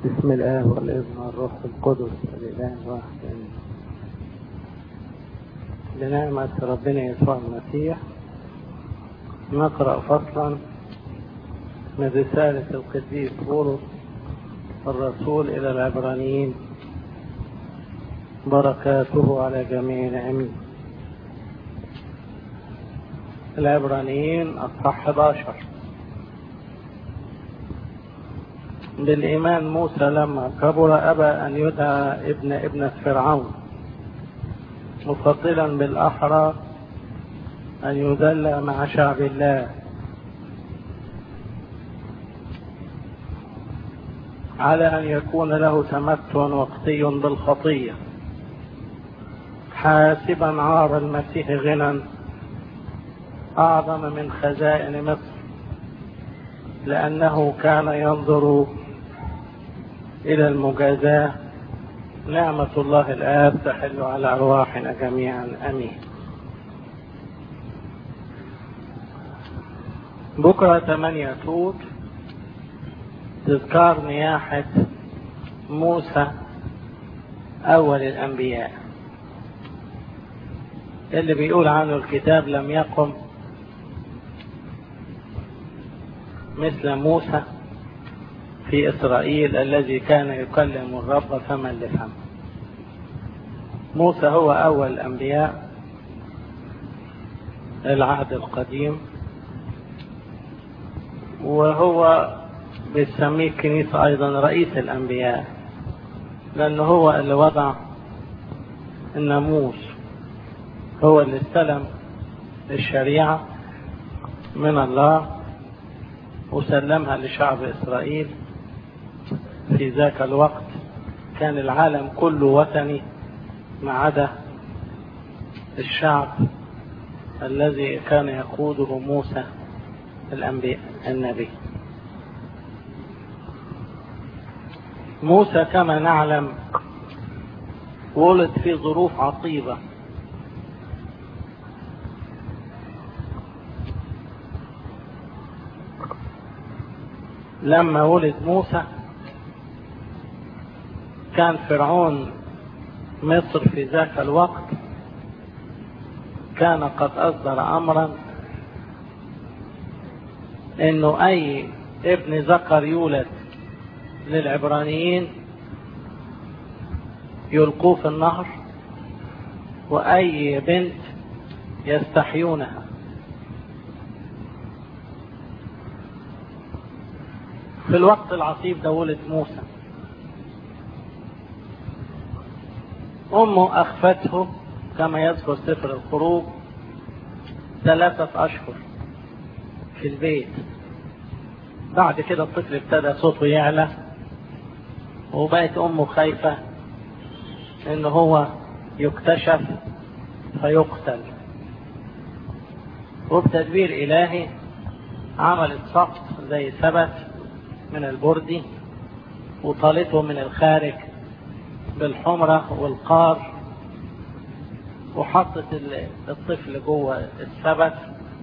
بسم الله والابن والروح القدس الاله الواحد امين بنعمة ربنا يسوع المسيح نقرأ فصلا من رسالة القديس بولس الرسول إلى العبرانيين بركاته على جميعنا امين العبرانيين اصحاح 11 بالإيمان موسى لما كبر أبى أن يدعى ابن ابنة فرعون مفضلا بالأحرى أن يذل مع شعب الله على أن يكون له تمتع وقتي بالخطية حاسبا عار المسيح غنى أعظم من خزائن مصر لأنه كان ينظر إلى المجازاة نعمة الله الآب تحل على أرواحنا جميعا أمين بكرة 8 توت تذكار نياحة موسى أول الأنبياء اللي بيقول عنه الكتاب لم يقم مثل موسى في إسرائيل الذي كان يكلم الرب فما لفم موسى هو أول الأنبياء العهد القديم وهو بيسميه الكنيسة أيضا رئيس الأنبياء لأنه هو اللي وضع الناموس هو اللي استلم الشريعة من الله وسلمها لشعب إسرائيل في ذاك الوقت كان العالم كله وثني ما عدا الشعب الذي كان يقوده موسى الأنبياء النبي موسى كما نعلم ولد في ظروف عصيبة لما ولد موسى كان فرعون مصر في ذاك الوقت كان قد أصدر أمرا انه اي ابن ذكر يولد للعبرانيين يلقوه في النهر واي بنت يستحيونها في الوقت العصيب ده ولد موسى امه اخفته كما يذكر سفر الخروج ثلاثة اشهر في البيت بعد كده الطفل ابتدى صوته يعلى وبقت امه خايفة ان هو يكتشف فيقتل وبتدبير الهي عملت سقط زي ثبت من البردي وطالته من الخارج بالحمرة والقار وحطت الطفل جوه الثبت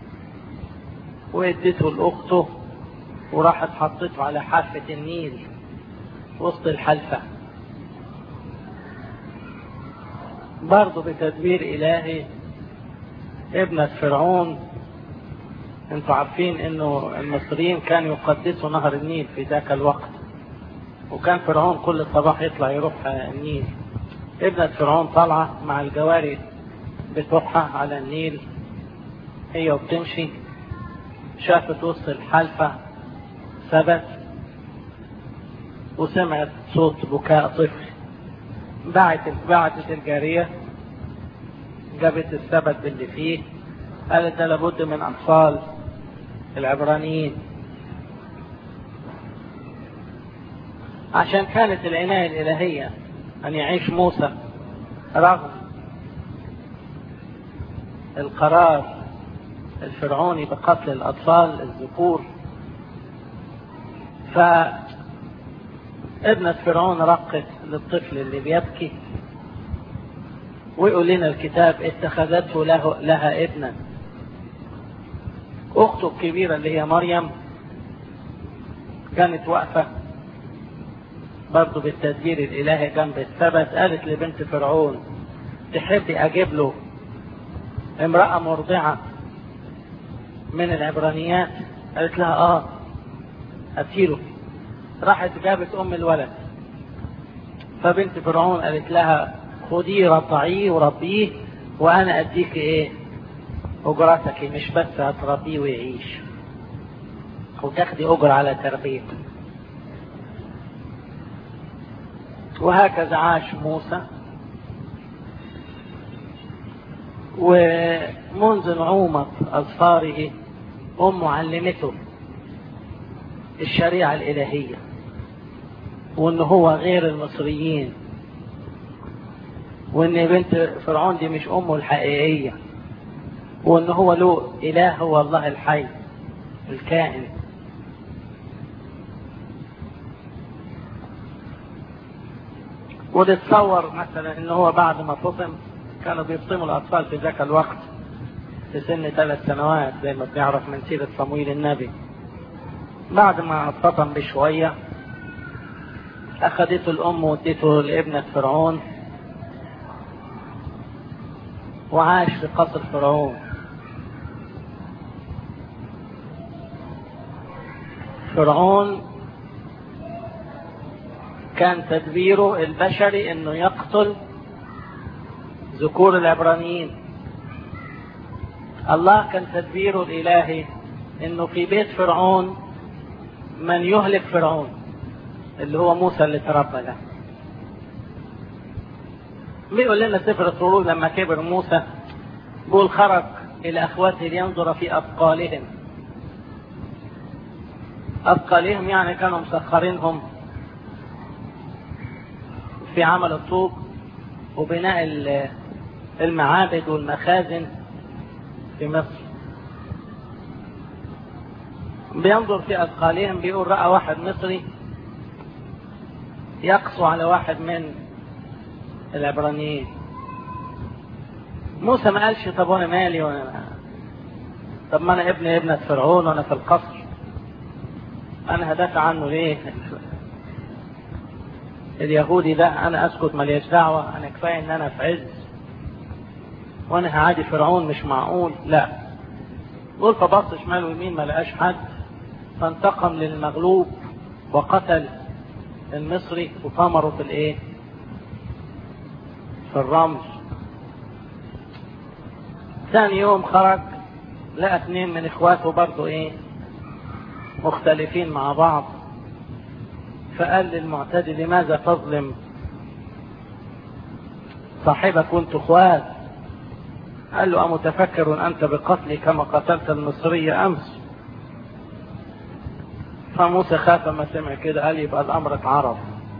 واديته لاخته وراحت حطته على حافة النيل وسط الحلفة برضه بتدبير إلهي ابنة فرعون انتوا عارفين انه المصريين كانوا يقدسوا نهر النيل في ذاك الوقت وكان فرعون كل صباح يطلع يروح النيل ابنة فرعون طالعة مع الجواري بتوحى على النيل هي وبتمشي شافت وسط الحلفة ثبت وسمعت صوت بكاء طفل بعتت بعتت الجارية جابت الثبت باللي فيه قالت ده لابد من أطفال العبرانيين عشان كانت العناية الإلهية أن يعيش موسى رغم القرار الفرعوني بقتل الأطفال الذكور فابنة فرعون رقت للطفل اللي بيبكي ويقول لنا الكتاب اتخذته له لها ابنا أخته الكبيرة اللي هي مريم كانت واقفة برضه بالتدبير الالهي جنب السبت قالت لبنت فرعون تحبي اجيب له امرأة مرضعة من العبرانيات قالت لها اه هاتيله راحت جابت ام الولد فبنت فرعون قالت لها خديه رضعيه وربيه وانا اديك ايه اجرتك مش بس هتربيه ويعيش وتاخدي اجر على تربيته وهكذا عاش موسى ومنذ نعومة أظفاره أمه علمته الشريعة الإلهية وإن هو غير المصريين وإن بنت فرعون دي مش أمه الحقيقية وإن هو له إله هو الله الحي الكائن ونتصور مثلا ان هو بعد ما فطم كانوا بيفطموا الاطفال في ذاك الوقت في سن ثلاث سنوات زي ما بنعرف من سيرة صمويل النبي بعد ما فطم بشوية اخذته الام واديته لابنة فرعون وعاش في قصر فرعون فرعون كان تدبيره البشري انه يقتل ذكور العبرانيين الله كان تدبيره الالهي انه في بيت فرعون من يهلك فرعون اللي هو موسى اللي تربى ده بيقول لنا سفر الخروج لما كبر موسى بيقول خرج الى اخواته لينظر في اثقالهم اثقالهم يعني كانوا مسخرينهم في عمل الطوب وبناء المعابد والمخازن في مصر بينظر في أثقالهم بيقول رأى واحد مصري يقسو على واحد من العبرانيين موسى ما قالش طب وانا مالي وانا طب ما انا ابن ابنة فرعون وانا في القصر انا هدافع عنه ليه اليهودي ده انا اسكت ماليش دعوة انا كفاية ان انا في عز وانا هعادي فرعون مش معقول لا قول فبص شمال ويمين ما لقاش حد فانتقم للمغلوب وقتل المصري وطمره في الايه في الرمل ثاني يوم خرج لقى اثنين من اخواته برضه ايه مختلفين مع بعض فقال للمعتدي لماذا تظلم صاحبك كنت اخوات قال له أمتفكر أنت بقتلي كما قتلت المصري أمس فموسى خاف ما سمع كده قال يبقى الأمر اتعرف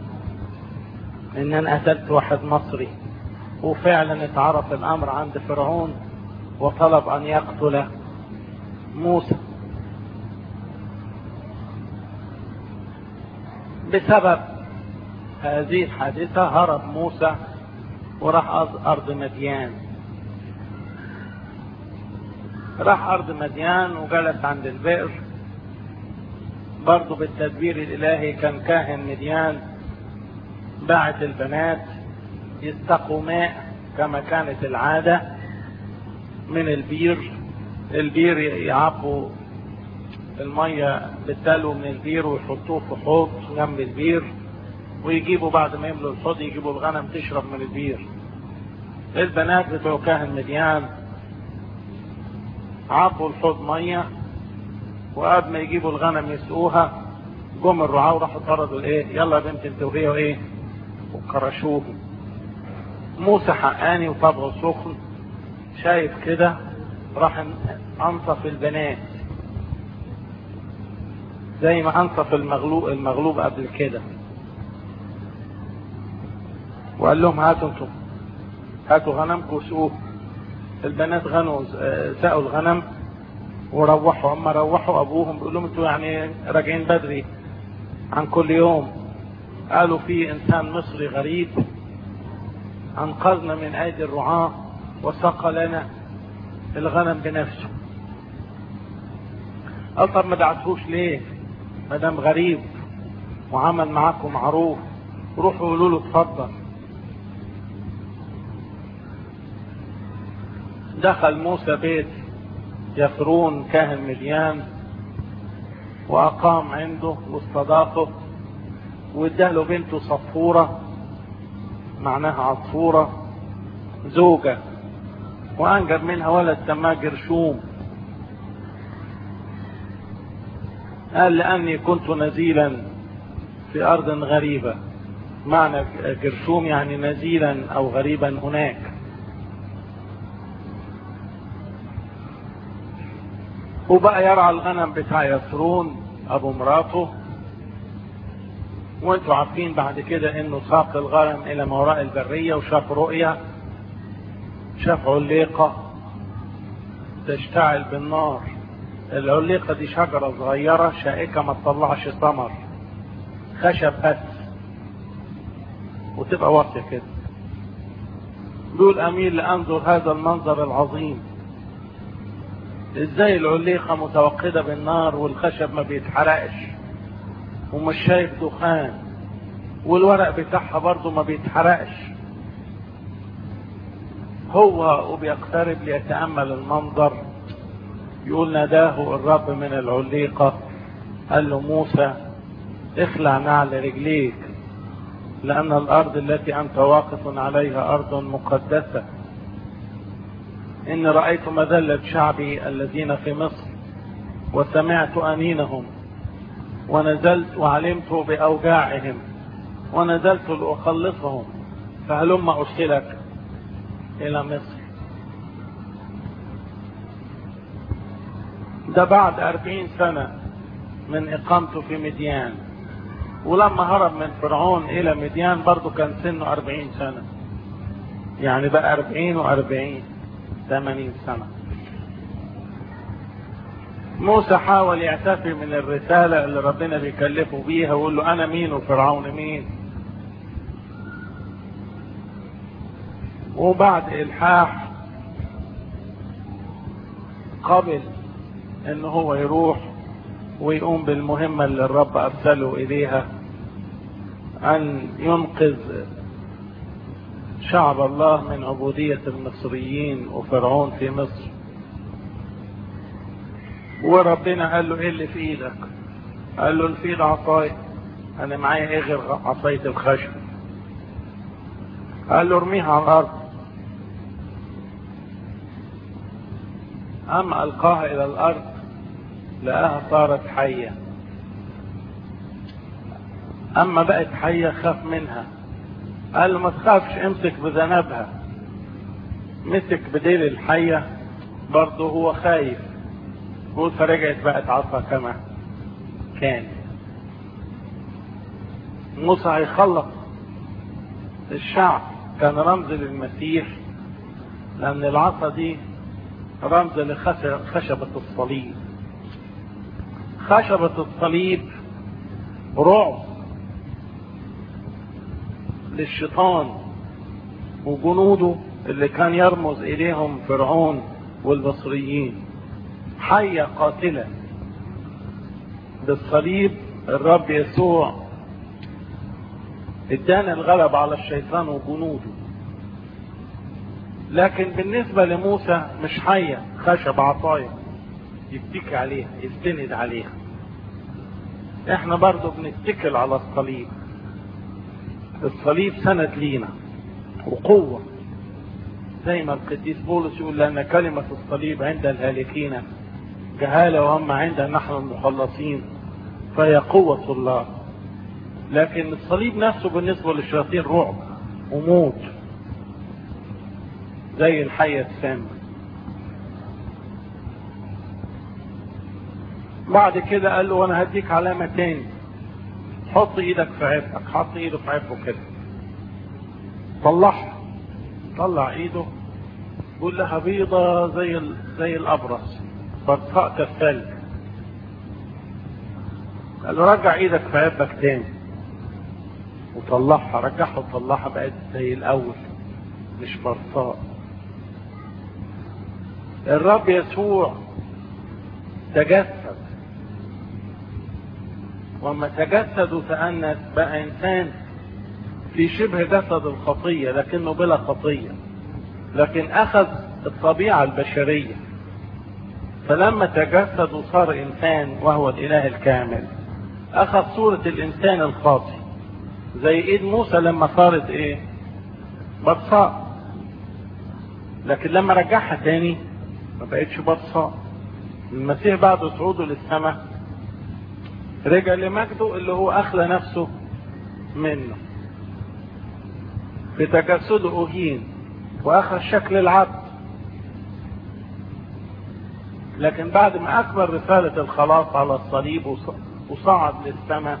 إن أنا قتلت واحد مصري وفعلا اتعرف الأمر عند فرعون وطلب أن يقتل موسى بسبب هذه الحادثة هرب موسى وراح أرض مديان راح أرض مديان وجلس عند البئر برضه بالتدبير الإلهي كان كاهن مديان بعت البنات يستقوا ماء كما كانت العادة من البير البير يعبوا المية بالدلو من البير ويحطوه في حوض جنب البير ويجيبوا بعد ما يملوا الحوض يجيبوا الغنم تشرب من البير البنات بتوع كاهن مديان عبوا الحوض ميه وقبل ما يجيبوا الغنم يسقوها جم الرعاة وراحوا طردوا الايه يلا يا بنت انت وهي وايه وكرشوه موسى حقاني وطبعه سخن شايف كده راح انصف البنات زي ما انصف المغلوب المغلوب قبل كده وقال لهم هاتوا انتم هاتوا غنمكم وسقوه البنات غنوا سقوا الغنم وروحوا اما روحوا ابوهم بيقول لهم انتوا يعني راجعين بدري عن كل يوم قالوا في انسان مصري غريب انقذنا من ايدي الرعاة وسقى لنا الغنم بنفسه قال طب ما دعتهوش ليه ما دام غريب وعمل معاكم معروف روحوا قولوا له اتفضل دخل موسى بيت يثرون كاهن مديان وأقام عنده واستضافه واداله بنته صفورة معناها عصفورة زوجة وأنجب منها ولد سماه جرشوم قال لأني كنت نزيلا في أرض غريبة معنى جرشوم يعني نزيلا أو غريبا هناك وبقى يرعى الغنم بتاع يسرون أبو مراته وانتوا عارفين بعد كده انه ساق الغنم الى ما وراء البرية وشاف رؤية شاف عليقة تشتعل بالنار العليقة دي شجرة صغيرة شائكة ما تطلعش ثمر خشب بس وتبقى واطية كده بيقول اميل لانظر هذا المنظر العظيم ازاي العليقة متوقدة بالنار والخشب ما بيتحرقش ومش شايف دخان والورق بتاعها برضه ما بيتحرقش هو وبيقترب ليتأمل المنظر يقول ناداه الرب من العليقة قال له موسى اخلع نعل رجليك لأن الأرض التي أنت واقف عليها أرض مقدسة إن رأيت مذلة شعبي الذين في مصر وسمعت أنينهم ونزلت وعلمت بأوجاعهم ونزلت لأخلصهم فهلم أرسلك إلى مصر ده بعد أربعين سنة من إقامته في مديان ولما هرب من فرعون إلى مديان برضه كان سنه أربعين سنة يعني بقى أربعين وأربعين ثمانين سنة موسى حاول يعتفي من الرسالة اللي ربنا بيكلفه بيها ويقول له أنا مين وفرعون مين وبعد إلحاح قبل إن هو يروح ويقوم بالمهمة اللي الرب أرسله إليها أن ينقذ شعب الله من عبودية المصريين وفرعون في مصر وربنا قال له ايه اللي في ايدك قال له اللي في ايد عصاي انا معايا ايه غير عصاية الخشب قال له ارميها على الارض اما القاها الى الارض لقاها صارت حية اما بقت حية خاف منها قال له ما تخافش امسك بذنبها مسك بديل الحية برضه هو خايف بقول فرجعت بقت عصا كما كان موسى هيخلص الشعب كان رمز للمسيح لأن العصا دي رمز لخشبة الصليب خشبة الصليب رعب للشيطان وجنوده اللي كان يرمز إليهم فرعون والمصريين حية قاتلة بالصليب الرب يسوع ادانا الغلب على الشيطان وجنوده لكن بالنسبة لموسى مش حية خشب عصاية يتكي عليها يستند عليها احنا برضو بنتكل على الصليب الصليب سند لينا وقوة زي ما القديس بولس يقول لأن كلمة الصليب عند الهالكين جهالة وهم عند نحن المخلصين فهي قوة الله لكن الصليب نفسه بالنسبة للشياطين رعب وموت زي الحية السامة بعد كده قال له وانا هديك علامة تاني حط ايدك في عبك حط ايده في عبه كده طلعها طلع ايده قول لها بيضة زي ال... زي الابرص فرقاء كالثلج قال له رجع ايدك في عبك تاني وطلعها رجعها وطلعها بقت زي الاول مش برصاء الرب يسوع تجسد وما تجسد وتأنس بقى إنسان في شبه جسد الخطية لكنه بلا خطية لكن أخذ الطبيعة البشرية فلما تجسد وصار إنسان وهو الإله الكامل أخذ صورة الإنسان الخاطئ زي إيد موسى لما صارت إيه بطصاء لكن لما رجعها تاني ما بقتش بطصاء المسيح بعد صعوده للسماء رجع لمجده اللي هو أخلى نفسه منه في تجسده أهين وأخذ شكل العبد لكن بعد ما أكمل رسالة الخلاص على الصليب وصعد للسماء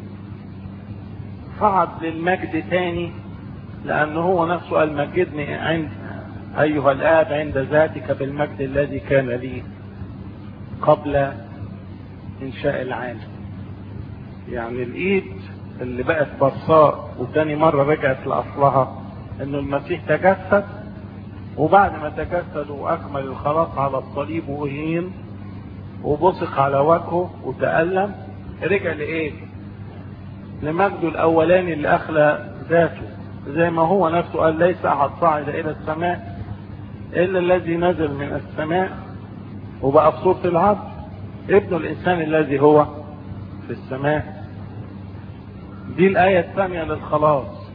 صعد للمجد تاني لأنه هو نفسه قال مجدني عند أيها الآب عند ذاتك بالمجد الذي كان لي قبل إنشاء العالم يعني الإيد اللي بقت بصاء وتاني مرة رجعت لأصلها إنه المسيح تجسد وبعد ما تجسد وأكمل الخلاص على الصليب وأهين وبصق على وجهه وتألم رجع لإيه؟ لمجده الأولاني اللي أخلى ذاته زي ما هو نفسه قال ليس أحد صعد إلى السماء إلا الذي نزل من السماء وبقى في صورة العبد ابن الإنسان الذي هو في السماء دي الآية الثانية للخلاص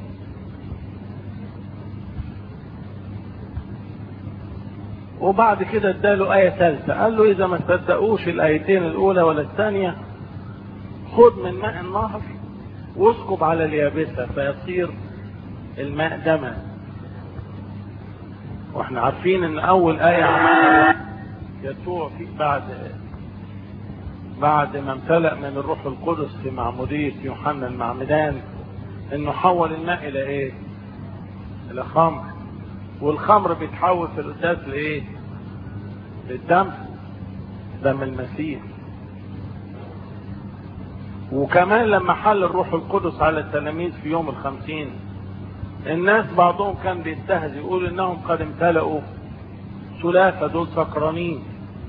وبعد كده اداله آية ثالثة قال له إذا ما صدقوش الآيتين الأولى ولا الثانية خد من ماء النهر واسكب على اليابسة فيصير الماء دما واحنا عارفين ان اول آية عملها يسوع في بعد بعد ما امتلأ من الروح القدس في معمودية يوحنا المعمدان انه حول الماء الى ايه الى خمر والخمر بيتحول في القداس لايه للدم دم المسيح وكمان لما حل الروح القدس على التلاميذ في يوم الخمسين الناس بعضهم كان بيستهزئ يقول انهم قد امتلأوا ثلاثة دول سكرانين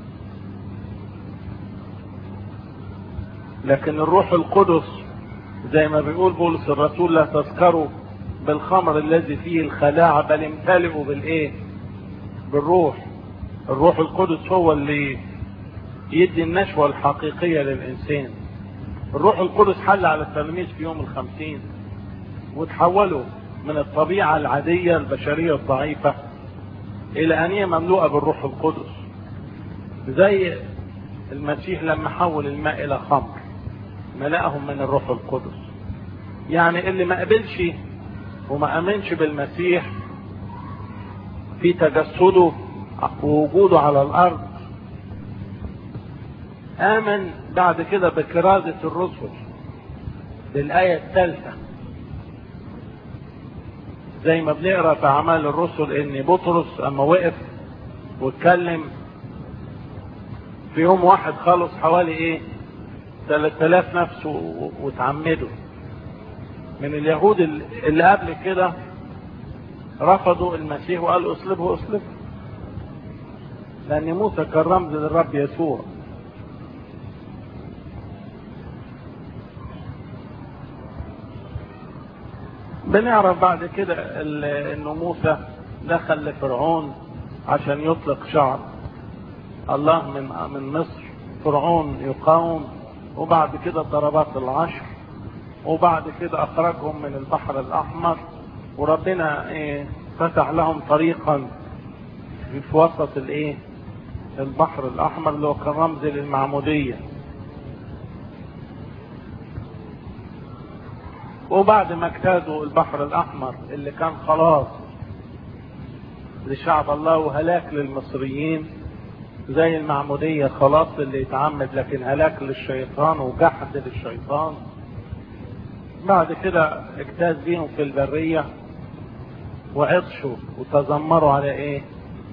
لكن الروح القدس زي ما بيقول بولس الرسول لا تذكروا بالخمر الذي فيه الخلاعة بل امتلئوا بالايه بالروح الروح القدس هو اللي يدي النشوة الحقيقية للإنسان الروح القدس حل على التلاميذ في يوم الخمسين وتحولوا من الطبيعة العادية البشرية الضعيفة إلى أنية مملوءة بالروح القدس زي المسيح لما حول الماء إلى خمر ملأهم من الروح القدس يعني اللي ما قبلش وما امنش بالمسيح في تجسده ووجوده على الارض امن بعد كده بكرازة الرسل للآية الثالثة زي ما بنقرا في اعمال الرسل ان بطرس اما وقف واتكلم في يوم واحد خلص حوالي ايه 3000 نفس واتعمدوا من اليهود اللي قبل كده رفضوا المسيح وقالوا اصلبه اصلبه لان موسى كان رمز للرب يسوع بنعرف بعد كده انه موسى دخل لفرعون عشان يطلق شعب الله من من مصر فرعون يقاوم وبعد كده ضربات العشر وبعد كده اخرجهم من البحر الاحمر وربنا ايه فتح لهم طريقا في وسط الايه البحر الاحمر اللي هو كان رمز للمعموديه وبعد ما اجتازوا البحر الاحمر اللي كان خلاص لشعب الله وهلاك للمصريين زي المعمودية خلاص اللي يتعمد لكن هلاك للشيطان وجحد للشيطان بعد كده اجتاز بيهم في البرية وعطشوا وتذمروا على ايه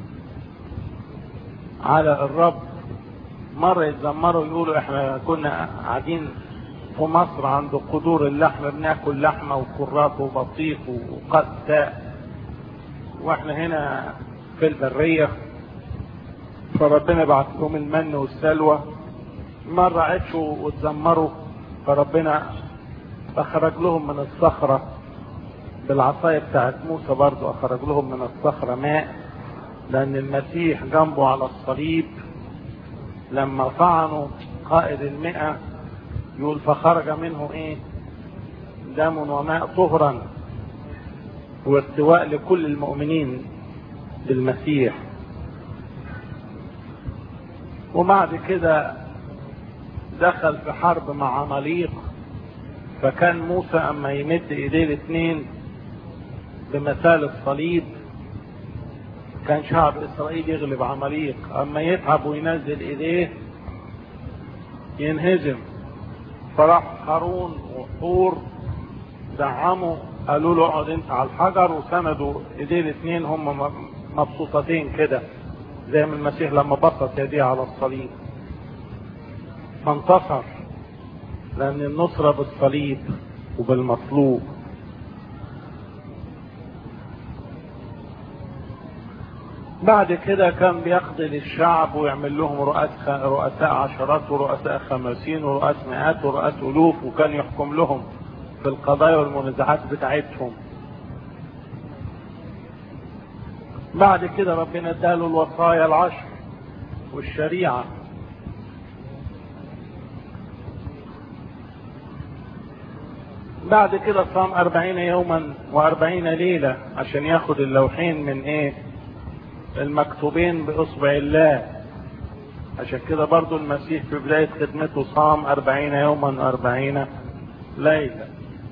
على الرب مرة يتذمروا يقولوا احنا كنا قاعدين في مصر عند قدور اللحمة بناكل لحمة وكرات وبطيخ وقتاء واحنا هنا في البرية فربنا بعت لهم المن والسلوى مرة عطشوا واتذمروا فربنا أخرج لهم من الصخرة بالعصاية بتاعت موسى برضو أخرج لهم من الصخرة ماء لأن المسيح جنبه على الصليب لما طعنوا قائد المئة يقول فخرج منه ايه دم وماء طهرا واستواء لكل المؤمنين بالمسيح وبعد كده دخل في حرب مع عماليق فكان موسى اما يمد ايديه الاثنين بمثال الصليب كان شعب اسرائيل يغلب عماليق اما يتعب وينزل ايديه ينهزم فراح هارون وحور دعموا قالوا له اقعد انت على الحجر وسندوا ايديه الاثنين هم مبسوطتين كده زي ما المسيح لما بسط يديه على الصليب فانتصر لان النصرة بالصليب وبالمطلوب بعد كده كان بيقضي للشعب ويعمل لهم رؤساء رؤساء عشرات ورؤساء خمسين ورؤساء مئات ورؤساء ألوف وكان يحكم لهم في القضايا والمنازعات بتاعتهم بعد كده ربنا اداله الوصايا العشر والشريعة بعد كده صام أربعين يوما وأربعين ليلة عشان ياخد اللوحين من ايه المكتوبين بإصبع الله عشان كده برضو المسيح في بداية خدمته صام أربعين يوما وأربعين ليلة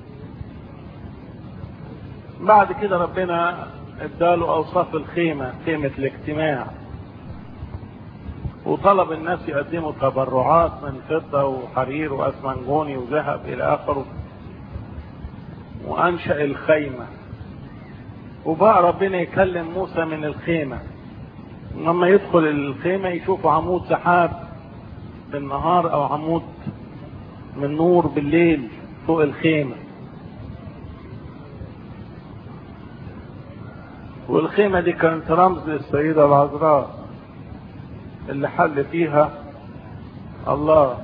بعد كده ربنا اداله أوصاف الخيمة خيمة الاجتماع وطلب الناس يقدموا تبرعات من فضة وحرير وأسمنجوني وذهب إلى آخره وأنشأ الخيمة وبقى ربنا يكلم موسى من الخيمة لما يدخل الخيمة يشوف عمود سحاب بالنهار أو عمود من نور بالليل فوق الخيمة والخيمة دي كانت رمز للسيدة العذراء اللي حل فيها الله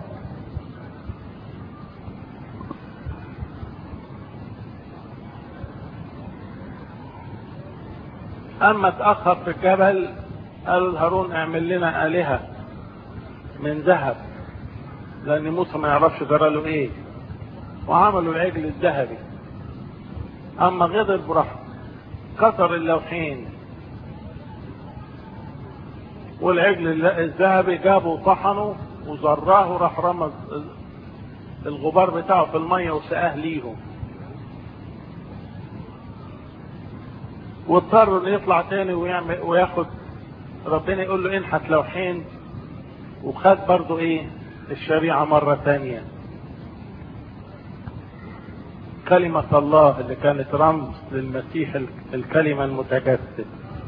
اما اتاخر في الجبل قالوا لهارون اعمل لنا الهه من ذهب لان موسى ما يعرفش جرى له ايه وعملوا العجل الذهبي اما غضب راح كسر اللوحين والعجل الذهبي جابه وطحنه وزراه راح رمز الغبار بتاعه في الميه وسقاه ليهم واضطر انه يطلع تاني ويعمل وياخد ربنا يقول له انحت لوحين وخد برضه ايه الشريعة مرة تانية كلمة الله اللي كانت رمز للمسيح الكلمة المتجسد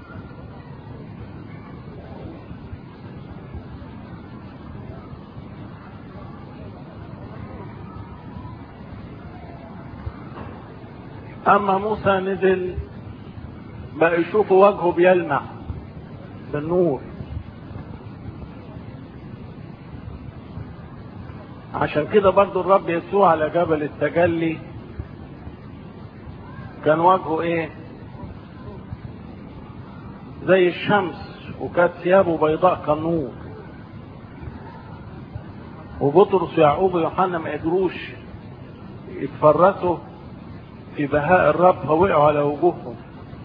اما موسى نزل بقى يشوفوا وجهه بيلمع بالنور عشان كده برضو الرب يسوع على جبل التجلي كان وجهه ايه زي الشمس وكانت ثيابه بيضاء كالنور وبطرس ويعقوب ويوحنا ما قدروش يتفرسوا في بهاء الرب فوقعوا على وجوههم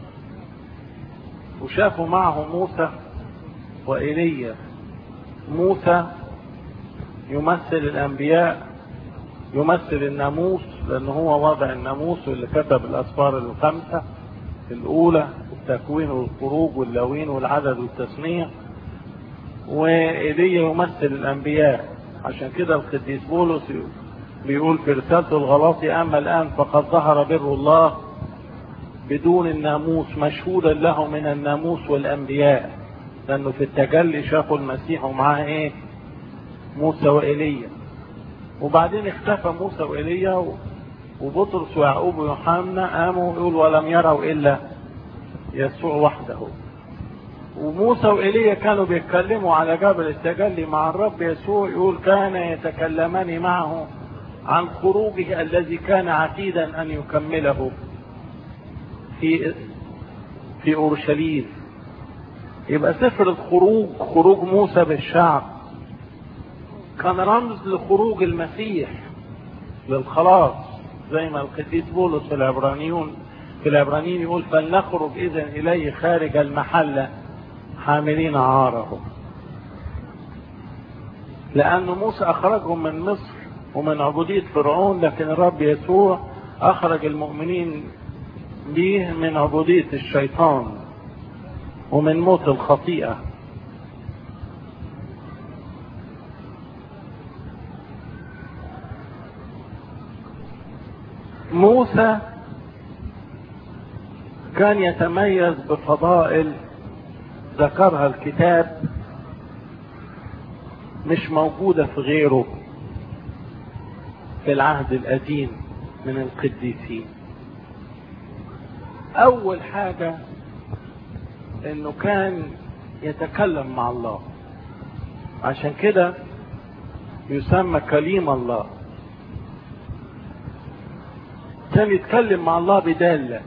وشافوا معه موسى وإيليا موسى يمثل الأنبياء يمثل الناموس لأن هو وضع الناموس واللي كتب الأسفار الخمسة الأولى التكوين والخروج واللوين والعدد والتسمية وإيليا يمثل الأنبياء عشان كده القديس بولس بيقول في رسالته الغلاطي أما الآن فقد ظهر بر الله بدون الناموس مشهودا له من الناموس والانبياء لانه في التجلي شافوا المسيح ومعاه ايه موسى وايليا وبعدين اختفى موسى وايليا وبطرس ويعقوب ويوحنا قاموا يقول ولم يروا الا يسوع وحده وموسى وايليا كانوا بيتكلموا على جبل التجلي مع الرب يسوع يقول كان يتكلمان معه عن خروجه الذي كان عتيدا ان يكمله في في اورشليم يبقى سفر الخروج خروج موسى بالشعب كان رمز لخروج المسيح للخلاص زي ما القديس بولس في العبرانيون في العبرانيين يقول فلنخرج اذا اليه خارج المحله حاملين عارهم لأن موسى أخرجهم من مصر ومن عبودية فرعون لكن الرب يسوع أخرج المؤمنين به من عبودية الشيطان ومن موت الخطيئة موسى كان يتميز بفضائل ذكرها الكتاب مش موجودة في غيره في العهد القديم من القديسين أول حاجة إنه كان يتكلم مع الله عشان كده يسمى كليم الله كان يتكلم مع الله بدالة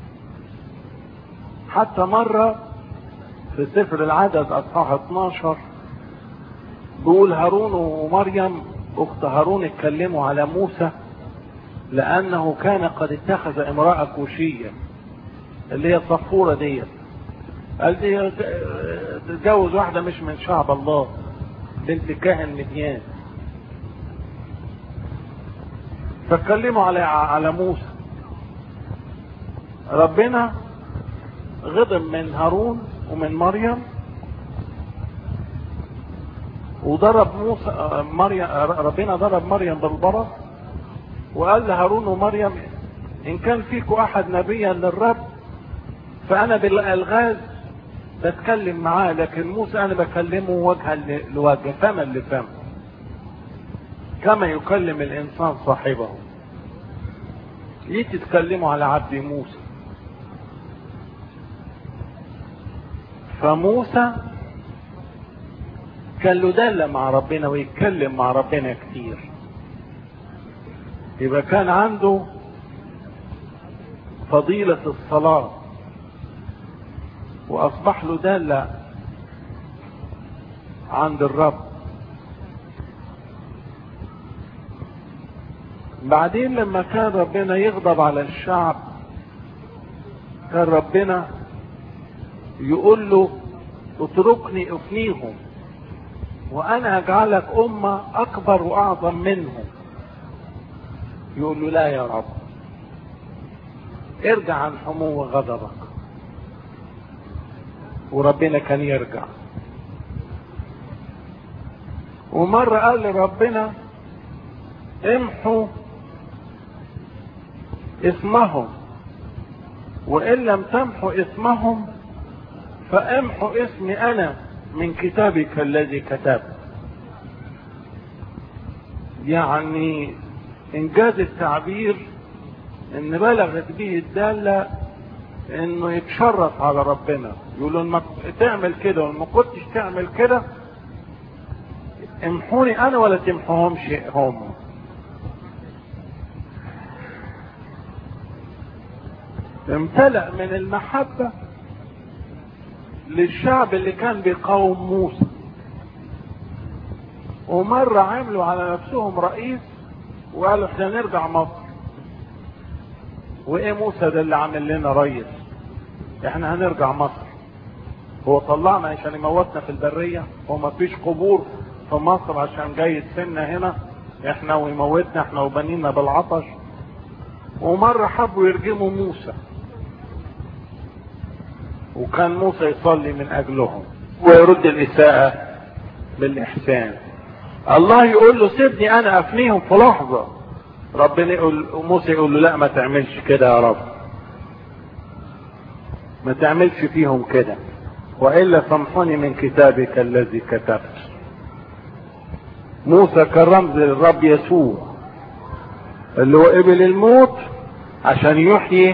حتى مرة في سفر العدد أصحاح 12 بيقول هارون ومريم اخت هارون اتكلموا على موسى لانه كان قد اتخذ امرأة كوشية اللي هي الصفورة دي قال دي تتجوز واحدة مش من شعب الله بنت كاهن مديان فاتكلموا على على موسى ربنا غضب من هارون ومن مريم وضرب موسى مريم ربنا ضرب مريم بالبرص وقال لهارون ومريم ان كان فيكم احد نبيا للرب فانا بالالغاز بتكلم معاه لكن موسى انا بكلمه وجها لوجه فما لفم كما يكلم الانسان صاحبه ليه تتكلموا على عبد موسى فموسى كان له دالة مع ربنا ويتكلم مع ربنا كتير يبقى كان عنده فضيلة الصلاة وأصبح له دالة عند الرب بعدين لما كان ربنا يغضب على الشعب كان ربنا يقول له اتركني افنيهم وانا اجعلك امة اكبر واعظم منهم يقول له لا يا رب ارجع عن حمو غضبك وربنا كان يرجع ومرة قال لربنا امحوا اسمهم وان لم تمحوا اسمهم فامحوا اسمي انا من كتابك الذي كتبت يعني انجاز التعبير ان بلغت به الدالة انه يتشرف على ربنا يقولوا ما تعمل كده وما كنتش تعمل كده امحوني انا ولا تمحوهمش هم امتلأ من المحبة للشعب اللي كان بيقاوم موسى ومرة عملوا على نفسهم رئيس وقالوا احنا نرجع مصر وايه موسى ده اللي عامل لنا ريس احنا هنرجع مصر هو طلعنا عشان يموتنا في البرية وما فيش قبور في مصر عشان جاي يدفننا هنا احنا ويموتنا احنا وبنينا بالعطش ومرة حبوا يرجموا موسى وكان موسى يصلي من اجلهم ويرد الاساءة بالاحسان الله يقول له سيبني انا افنيهم في لحظة ربنا يقول موسى يقول له لا ما تعملش كده يا رب ما تعملش فيهم كده والا سامحني من كتابك الذي كتبت موسى كان رمز للرب يسوع اللي هو قبل الموت عشان يحيي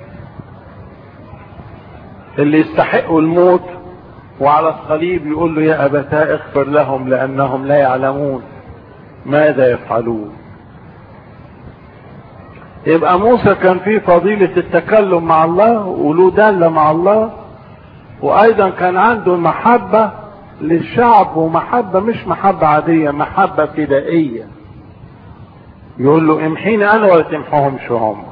اللي يستحقوا الموت وعلى الصليب يقول له يا ابتاه اغفر لهم لانهم لا يعلمون ماذا يفعلون يبقى موسى كان فيه فضيلة التكلم مع الله وله دالة مع الله وايضا كان عنده محبة للشعب ومحبة مش محبة عادية محبة فدائية يقول له امحيني انا ولا تمحوهمش هم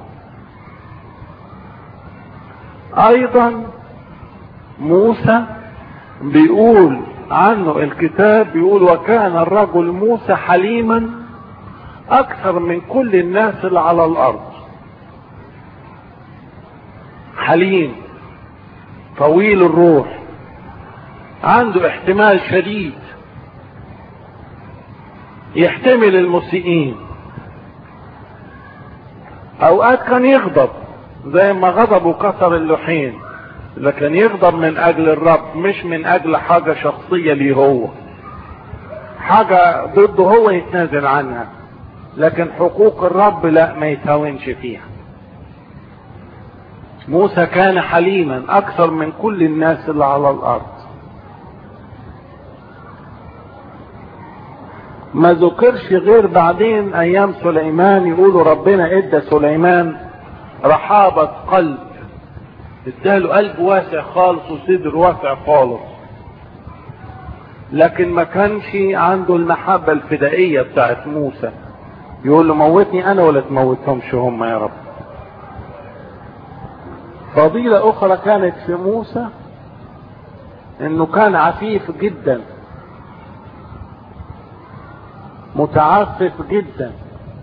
ايضا موسى بيقول عنه الكتاب بيقول وكان الرجل موسى حليما اكثر من كل الناس اللي على الارض حليم طويل الروح عنده احتمال شديد يحتمل المسيئين اوقات كان يغضب زي ما غضبه كسر اللوحين لكن يغضب من اجل الرب مش من اجل حاجة شخصية ليه هو حاجة ضده هو يتنازل عنها لكن حقوق الرب لا ما يتهاونش فيها موسى كان حليما اكثر من كل الناس اللي على الارض ما ذكرش غير بعدين ايام سليمان يقولوا ربنا ادى سليمان رحابة قلب اداله قلب واسع خالص وصدر واسع خالص لكن ما كانش عنده المحبة الفدائية بتاعت موسى يقول له موتني انا ولا تموتهمش هم يا رب فضيلة اخرى كانت في موسى انه كان عفيف جدا متعفف جدا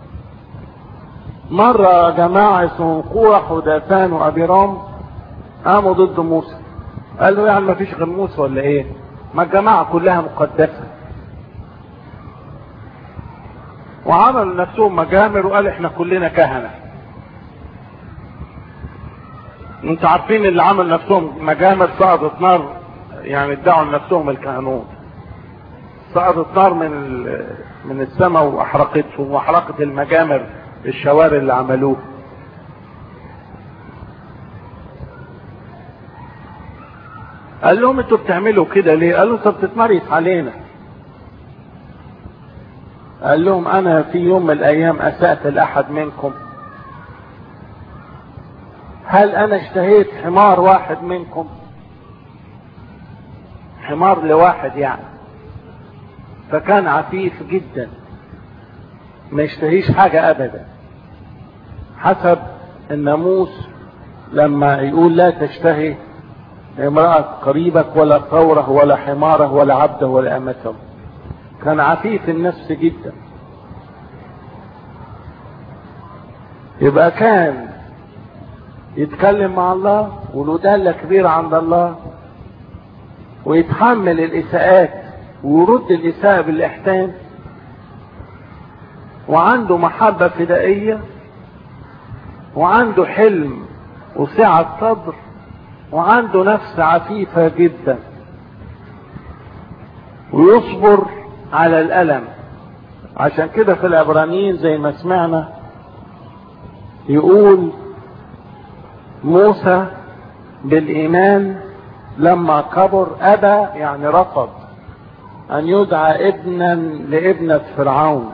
مرة جماعة اسمهم قورح وداتان وابيرام قاموا ضد موسى قال له يعني ما فيش غير موسى ولا ايه ما الجماعة كلها مقدسة وعملوا نفسهم مجامر وقال احنا كلنا كهنة انتوا عارفين اللي عمل نفسهم مجامر سقطت نار يعني ادعوا لنفسهم الكهنوت سقطت نار من من السماء واحرقتهم واحرقت المجامر الشوارع اللي عملوه قال لهم انتوا بتعملوا كده ليه قالوا انت بتتمرس علينا قال لهم انا في يوم من الايام اسأت لاحد منكم هل انا اشتهيت حمار واحد منكم حمار لواحد يعني فكان عفيف جدا ما يشتهيش حاجة ابدا حسب الناموس لما يقول لا تشتهي امرأة قريبك ولا ثوره ولا حماره ولا عبده ولا أمته كان عفيف النفس جدا يبقى كان يتكلم مع الله وله دالة كبيرة عند الله ويتحمل الإساءات ويرد الإساءة بالإحسان وعنده محبة فدائية وعنده حلم وسعة صدر وعنده نفس عفيفة جدا ويصبر على الألم عشان كده في العبرانيين زي ما سمعنا يقول موسى بالإيمان لما كبر أبى يعني رفض أن يدعى ابنا لابنة فرعون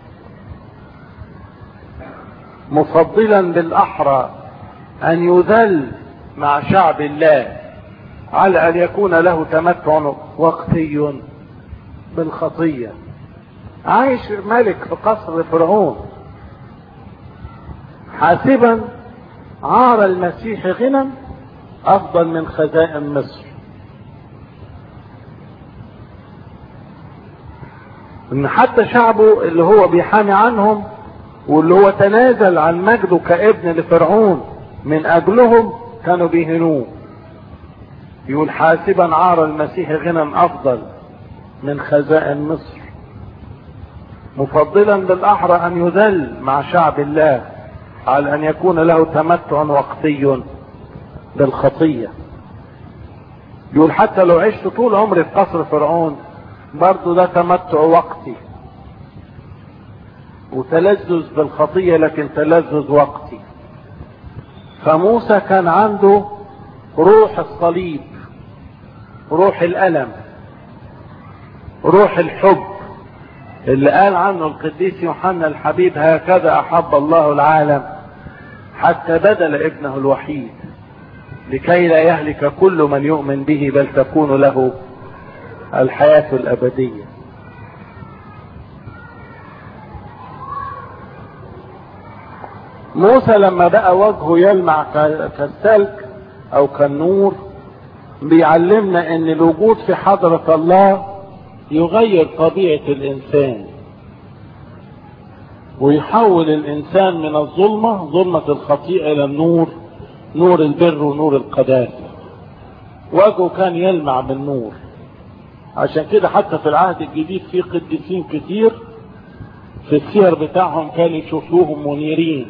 مفضلا بالأحرى أن يذل مع شعب الله على أن يكون له تمتع وقتي بالخطية عايش ملك في قصر فرعون حاسبا عار المسيح غنى أفضل من خزائن مصر ان حتى شعبه اللي هو بيحامي عنهم واللي هو تنازل عن مجده كابن لفرعون من اجلهم كانوا بيهنوه يقول حاسبا عار المسيح غنى افضل من خزائن مصر مفضلا بالاحرى ان يذل مع شعب الله على ان يكون له تمتع وقتي بالخطيه يقول حتى لو عشت طول عمري في قصر فرعون برضو ده تمتع وقتي وتلذذ بالخطية لكن تلذذ وقتي فموسى كان عنده روح الصليب روح الألم روح الحب اللي قال عنه القديس يوحنا الحبيب هكذا أحب الله العالم حتى بدل ابنه الوحيد لكي لا يهلك كل من يؤمن به بل تكون له الحياة الأبدية موسى لما بقى وجهه يلمع كالسلك او كالنور بيعلمنا ان الوجود في حضرة الله يغير طبيعة الانسان ويحول الانسان من الظلمة ظلمة الخطيئة الى النور نور البر ونور القداسة وجهه كان يلمع بالنور عشان كده حتى في العهد الجديد في قديسين كتير في السير بتاعهم كانوا يشوفوهم منيرين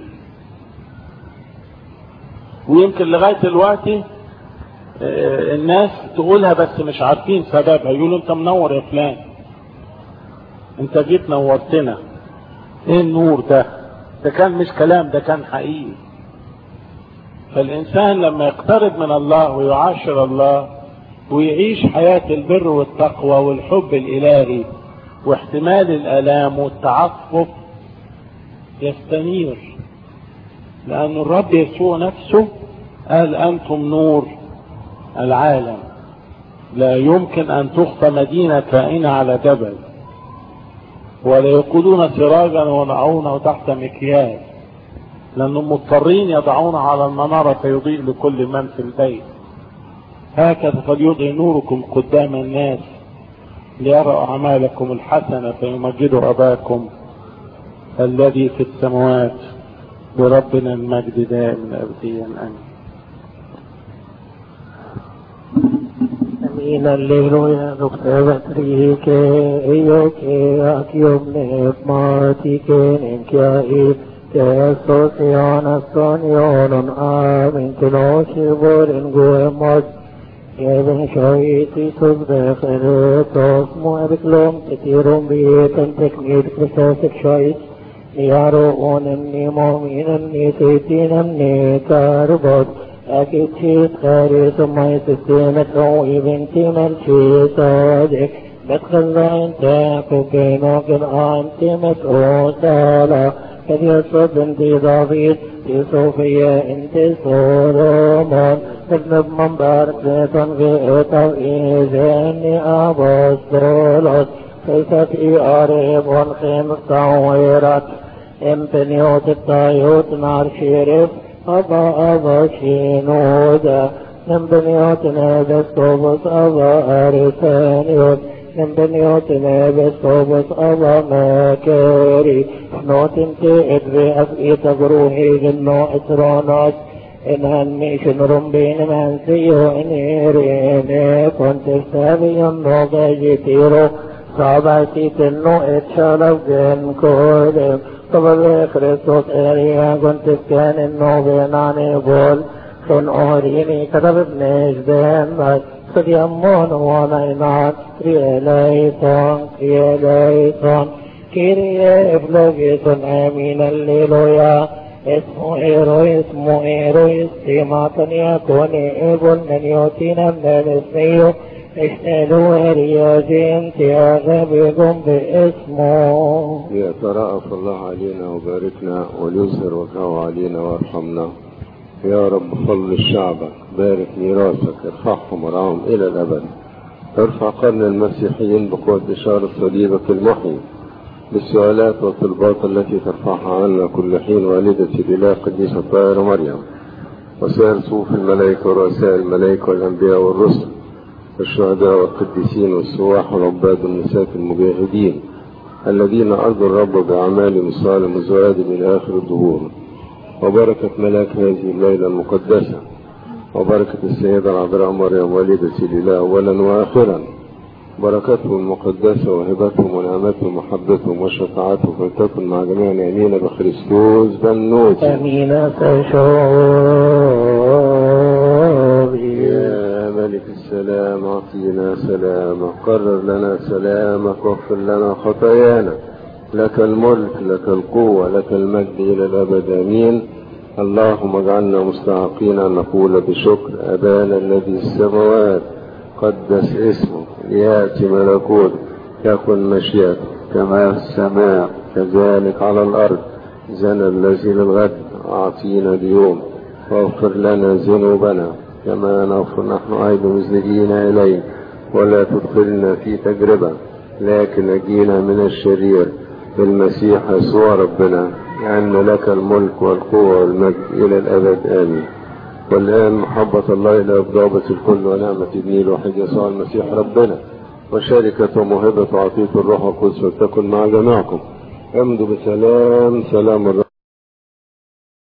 ويمكن لغاية دلوقتي الناس تقولها بس مش عارفين سببها يقولوا انت منور يا فلان انت جيت نورتنا ايه النور ده ده كان مش كلام ده كان حقيقي فالانسان لما يقترب من الله ويعاشر الله ويعيش حياة البر والتقوى والحب الالهي واحتمال الالام والتعفف يستنير لأن الرب يسوع نفسه قال أنتم نور العالم لا يمكن أن تخفى مدينة كائنة على جبل ولا يقودون سراجا ويضعونه تحت مكيال لأنهم مضطرين يضعونه على المنارة فيضيء لكل من في البيت هكذا فليضئ نوركم قدام الناس ليروا أعمالكم الحسنة فيمجدوا أباكم الذي في السماوات بربنا المجد دائما أبديا آمين Amin, alleluia, doktor rike, io che akium ne mati che nenkya i, che associana sonionon amin, che noci vorin guemos, Even shoiti subdekhere, tos mu ebiklom, tetirum bieten teknit krisosik shoit, يرون النمو من النسيتين النكاربات أكيد خاري ثم يسستين تروي بنتي ملشي صادق بدخل انت كوكينو كن انت مسؤولا كد يصد انت ضغيط في صوفيا انت سولومون تجنب من بارك زيتون في توئيز اني ابوستولوس كيف في أريب والخيم صويرت امتنيوت الطايوت نار شرف أبا أبا شينودا نمبنيوت نابس كوبس أبا أرسانيوت نمبنيوت نابس كوبس أبا ماكاري نوت انت ادري أفئيت بروحي جنو اترونات إن هني شنرم بين من سيو إنيرين كنت سابي النوغا جتيرو صابتي تنو اتشالف جن كولم قبل خريستوس إليها كنت كان النو بيناني بول خن أهريني كتب ابنش بين بس سدي أمون ونينات كرياليتون كرياليتون كيريا إفلوجيتون آمين الليلويا اسمه إيرو اسمه إيرو استيماتن يكون إبن من يوتينا من الاسميو اسألوا رياجين تياغ بكم باسمه ليترأف الله علينا وباركنا وليظهر وجهه علينا وارحمنا يا رب فضل شعبك بارك ميراثك ارفعهم ورعهم إلى الأبد ارفع قرن المسيحيين بقوة إشارة صليبك المحيي بالسؤالات والطلبات التي ترفعها عنا كل حين والدة الإله قديسة الطاهرة مريم وسائر صوف الملائكة ورؤساء الملائكة والأنبياء والرسل والشهداء والقديسين والسواح والعباد والنساء المجاهدين الذين أرضوا الرب بأعمالهم الصالح الزواد من آخر الظهور وبركة ملاك هذه الليلة المقدسة وبركة السيدة العذراء مريم والدة الإله أولا وآخرا بركتهم المقدسة وهبتهم ونعمتهم ومحبتهم وشفاعتهم فلتكن مع جميع الآمين بخريستوس بنوت أمين تشوبي يا ملك السلام أعطينا سلامك قرر لنا سلامك واغفر لنا خطايانا لك الملك لك القوة لك المجد إلى الأبد آمين اللهم اجعلنا مستحقين أن نقول بشكر أبانا الذي في السماوات قدس اسمه ليأتي ملكوت يكن مشيئته كما في السماء كذلك على الأرض زنا الذي للغد أعطينا اليوم واغفر لنا ذنوبنا كما نغفر نحن أيضا مذنبين إليك ولا تدخلنا في تجربة لكن نجينا من الشرير بالمسيح يسوع ربنا لأن لك الملك والقوة والمجد إلى الأبد آمين والآن محبة الله إلى ضابط الكل ونعمة ابنه الوحيد يسوع المسيح ربنا وشركة وموهبة وعطية الروح القدس وتكن مع جميعكم امضوا بسلام سلام الرب